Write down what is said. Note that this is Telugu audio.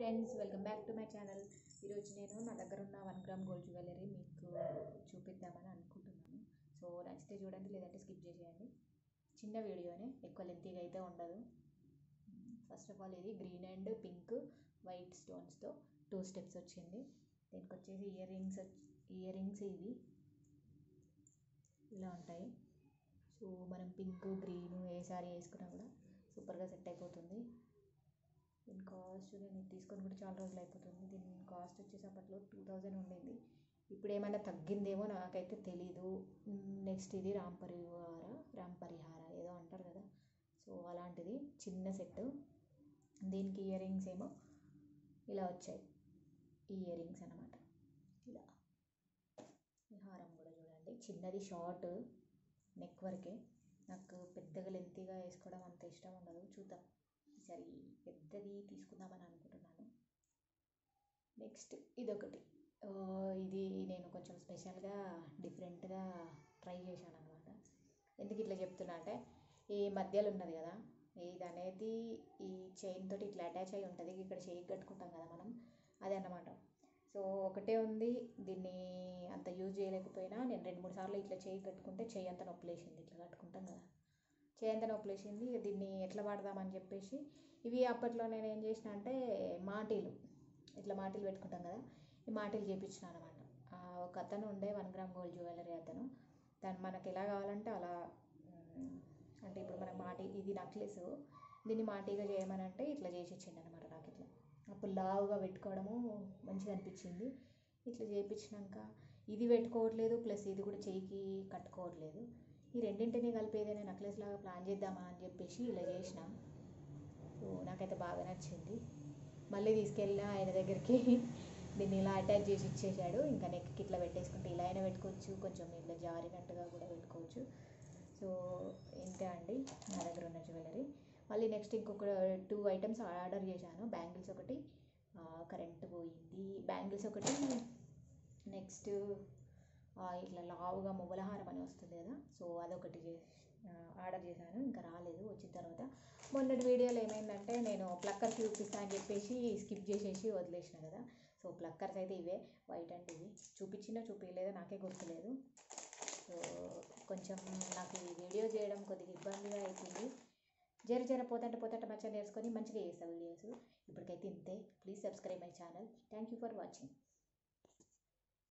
friends welcome back to my channel ఈరోజు నేను నా దగ్గర ఉన్న వన్ గ్రామ్ గోల్డ్ జ్యువెలరీ మీకు చూపిద్దామని అనుకుంటున్నాను సో నచ్చితే చూడండి లేదంటే స్కిప్ చేసేయండి చిన్న వీడియోనే ఎక్కువ లెంతీగా అయితే ఉండదు ఫస్ట్ ఆఫ్ ఆల్ ఇది గ్రీన్ అండ్ పింక్ వైట్ స్టోన్స్తో టూ స్టెప్స్ వచ్చింది దీనికి వచ్చేసి ఇయర్ రింగ్స్ ఇయర్ రింగ్స్ ఇవి ఇలా ఉంటాయి సో మనం పింక్ గ్రీన్ ఏ సారీ వేసుకున్నా కూడా సూపర్గా సెట్ అయిపోతుంది దీని కాస్ట్ నేను ఇది తీసుకొని కూడా చాలా రోజులు అయిపోతుంది దీని కాస్ట్ వచ్చేసి అప్పట్లో టూ థౌజండ్ ఉండింది ఇప్పుడు ఏమైనా తగ్గిందేమో నాకైతే తెలీదు నెక్స్ట్ ఇది రామ్ పరివార రామ్ పరిహార ఏదో అంటారు కదా సో అలాంటిది చిన్న సెట్ దీనికి ఇయర్ రింగ్స్ ఏమో ఇలా వచ్చాయి ఈ ఇయర్ రింగ్స్ అనమాట ఇలా ఈ హారం కూడా చూడండి చిన్నది షార్ట్ నెక్ వరకే నాకు పెద్దగా లెంతీగా వేసుకోవడం అంత ఇష్టం ఉండదు చూద్దాం ఈసారి పెద్దది తీసుకుందామని అనుకుంటున్నాను నెక్స్ట్ ఇదొకటి ఆ, ఇది నేను కొంచెం స్పెషల్గా డిఫరెంట్గా ట్రై చేశాను అనమాట ఎందుకు ఇట్లా చెప్తున్నా అంటే ఈ మధ్యలో ఉన్నది కదా ఇది అనేది ఈ చైన్ తోటి ఇట్లా అటాచ్ అయి ఉంటుంది ఇక్కడ చేయి కట్టుకుంటాం కదా మనం అదే అన్నమాట సో ఒకటే ఉంది దీన్ని అంత యూజ్ చేయలేకపోయినా నేను రెండు మూడు సార్లు ఇట్లా చేయి కట్టుకుంటే చేయి అంతా నొప్పులేసింది ఇట్లా కట్టుకుంటాం కదా చేయి అంతా నొప్పులేసింది ఇక దీన్ని ఎట్లా వాడదామని చెప్పేసి ఇవి అప్పట్లో నేను ఏం చేసిన అంటే మాటీలు ఇట్లా మాటీలు పెట్టుకుంటాం కదా ఈ మాటీలు చేపించిన అనమాట ఒక అతను ఉండే వన్ గ్రామ్ గోల్డ్ జ్యువెలరీ అతను దాన్ని మనకి ఎలా కావాలంటే అలా ఉమ్, అంటే ఇప్పుడు మనకు మాటి ఇది నక్లెస్ దీన్ని మాటీగా చేయమని అంటే ఇట్లా చేసి ఇచ్చిండు అనమాట నాకు ఇట్లా అప్పుడు లావుగా పెట్టుకోవడము మంచిగా అనిపించింది ఇట్లా చేయించినాక ఇది పెట్టుకోవట్లేదు ప్లస్ ఇది కూడా చేయికి కట్టుకోవట్లేదు ఈ రెండింటిని కలిపి ఏదైనా నెక్లెస్ లాగా ప్లాన్ చేద్దామా అని చెప్పేసి ఇలా చేసిన సో నాకైతే బాగా నచ్చింది మళ్ళీ తీసుకెళ్ళిన ఆయన దగ్గరికి దీన్ని ఇలా అటాచ్ చేసి ఇచ్చేసాడు ఇంకా నెక్కి ఇట్లా పెట్టేసుకుంటే ఇలా అయినా పెట్టుకోవచ్చు కొంచెం ఇట్లా జారినట్టుగా కూడా పెట్టుకోవచ్చు సో ఇంతే అండి నా దగ్గర ఉన్న జ్యువెలరీ మళ్ళీ నెక్స్ట్ ఇంకొక టూ ఐటమ్స్ ఆర్డర్ చేశాను బ్యాంగిల్స్ ఒకటి కరెంట్ పోయింది బ్యాంగిల్స్ ఒకటి నెక్స్ట్ ఇట్లా లావుగా మువ్వలహారం అని వస్తుంది కదా సో అదొకటి చేసి ఆర్డర్ చేశాను ఇంకా రాలేదు వచ్చిన తర్వాత మొన్నటి వీడియోలో ఏమైందంటే నేను ప్లక్కర్స్ చూపిస్తా అని చెప్పేసి స్కిప్ చేసేసి వదిలేసిన కదా సో ప్లక్కర్స్ అయితే ఇవే వైట్ అండ్ ఇవి చూపించినా చూపించలేదో నాకే గుర్తులేదు సో కొంచెం నాకు ఈ వీడియో చేయడం కొద్దిగా ఇబ్బందిగా అవుతుంది జర జర పోతంటే పోతంటే మంచిగా నేర్చుకొని మంచిగా చేస్తా వీడియోస్ ఇప్పటికైతే ఇంతే please subscribe my channel thank you for watching